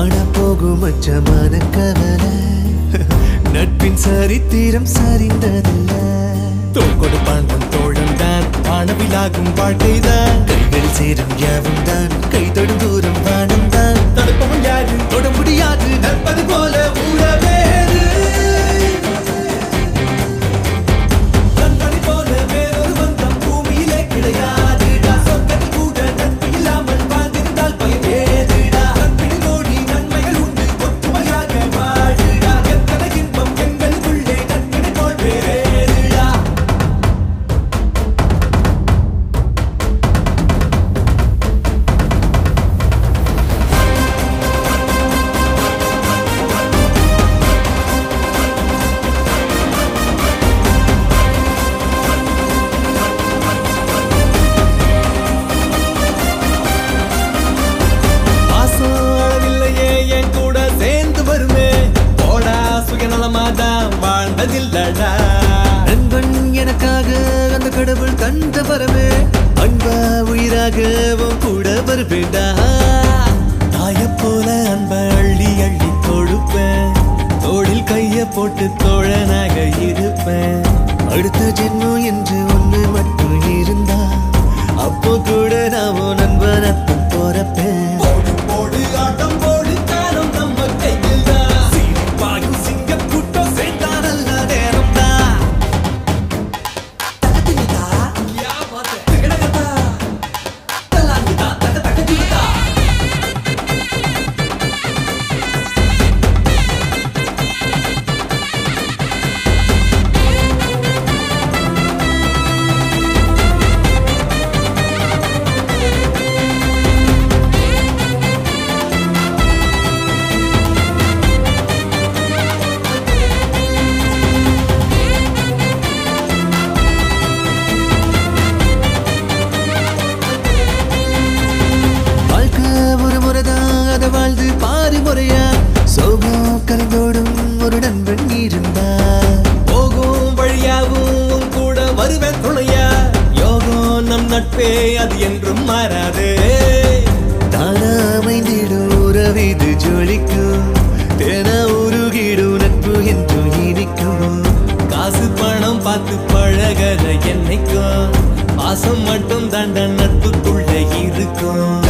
காண போகும் அச்சமான கவலை நட்பின் சரித்திரம் சரிந்ததல்ல தோள் கொடுப்பான் உன் தோழன் தான் வானவிலாகும் வாழ்க்கைதான் கைகள் சேரும் யாவும் தான் கை தொடும் தூரம் வானம் தான் தடுப்பவன் யாரு தொட முடியாது நட்பது போல உறவேது நண்பனை போல வேறொரு பந்தம் பூமியிலே கிடையாதுடா சொர்க்கத்தில் கூட நட்பு இல்லாமல் வாழ்ந்திருந்தால் பயன் ஏதுடா நட்பின் கோடி நன்மைகள் உண்டு ஒற்றுமையாக வாழுடா எத்தனை இன்பம் எங்களுக்குள்ளே நட்பினை போல் வேறேதுடா பாசம் அளவில்லையே என் கூட சேர்ந்து வருமே போடா சுயநலமாதான் வாழ்ந்ததில்லடா நண்பன் எனக்காக அந்த கடவுள் தந்த வரமே அன்பா உயிராக உன் கூட வருவேண்டா தாயைப் போல அன்ப அள்ளி அள்ளி கொடுப்பேன் தோளில் கைய போட்டு தோழனாக இருப்பேன் அடுத்த ஜென்மம் என்று ஒண்ணு மட்டும் இருந்தா அப்போ கூட நான் உன் நண்பனத்தும் போறப்பேன் போடு போடு ஆட்டம் போடு காலம் நம்ம கையில் தான் சீரிப்பாயும் சிங்கக் கூட்டம் சேர்ந்தா நல்ல நேரம் தான் யா பாத்த திகடகதா தலாங்குதா தக தக திகதா வாழ்க்கை ஒரு முறைதான் அதை வாழ்ந்து பாரு முறையா சோகம் கலந்தோடும் ஒரு நண்பன் இருந்தா போகும் வழியாவும் உன் கூட வருவேன் துணையா யோகம் நம் நட்பே அது என்றும் மாறாதே தானா அமைந்திடும் உறவிது ஜொலிக்கும் தேன உருகிடும் நட்பு என்று இனிக்கும் காசு பணம் பார்த்து பழகற என்னைக்கும் பாசம் மட்டும் தண்ட நட்புக்குள்ள இருக்கும்